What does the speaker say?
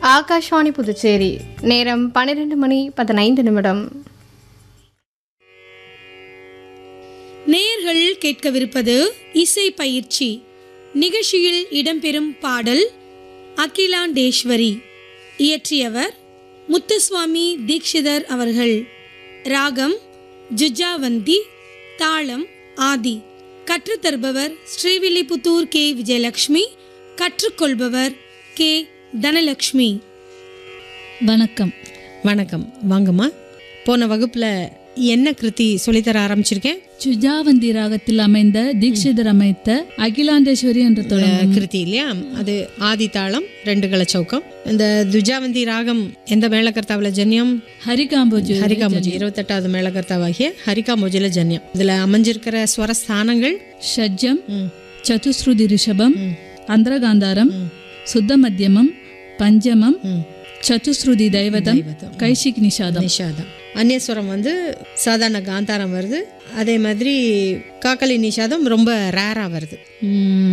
ஆகாஷ்வாணி புதுச்சேரி நேரம் பன்னிரெண்டு மணி பதினைந்து நிமிடம் நேயர்கள் கேட்கவிருப்பது இசை பயிற்சி நிகழ்ச்சியில் இடம்பெறும் பாடல் அகிலாண்டேஸ்வரி இயற்றியவர் முத்துசுவாமி தீக்ஷிதர் அவர்கள் ராகம் ஜுஜாவந்தி தாளம் ஆதி கற்றுத்தருபவர் ஸ்ரீவில்லிபுத்தூர் கே விஜயலட்சுமி கற்றுக்கொள்பவர் கே தனலட்சுமி வணக்கம் வணக்கம் வாங்கம்மா போன வகுப்புல என்ன கிருதி சொல்லித்தர ஆரம்பிச்சிருக்கேன் சுஜாவந்தி ராகத்தில் அமைந்த தீட்சிதர் அமைத்த அகிலாண்டேஸ்வரி என்ற தொடர் கிருதி இல்லையா அது ஆதி தாளம் ரெண்டு கலச்சௌக்கம் இந்த துஜாவந்தி ராகம் எந்த மேளகர்த்தாவில் ஜன்யம் ஹரிகாம்போஜு ஹரிகாமோஜி இருபத்தெட்டாவது மேளகர்த்தாவாகிய ஹரிகாமோஜில ஜன்யம் இதுல அமைஞ்சிருக்கிற ஸ்வரஸ்தானங்கள் ஷட்ஜம் ம், சதுஸ்ருதி ரிஷபம் அந்தரகாந்தாரம் சுத்த மத்தியமம் பஞ்சமம் ம். சதுஸ்ருதி தைவதம் தெய்வதம். கைஷிக் நிஷாதம் நிஷாதம் அந்நியஸ்வரம் வந்து சாதாரண காந்தாரம் வருது அதே மாதிரி காக்கலி நிஷாதம் ரொம்ப ரேரா வருது ம்,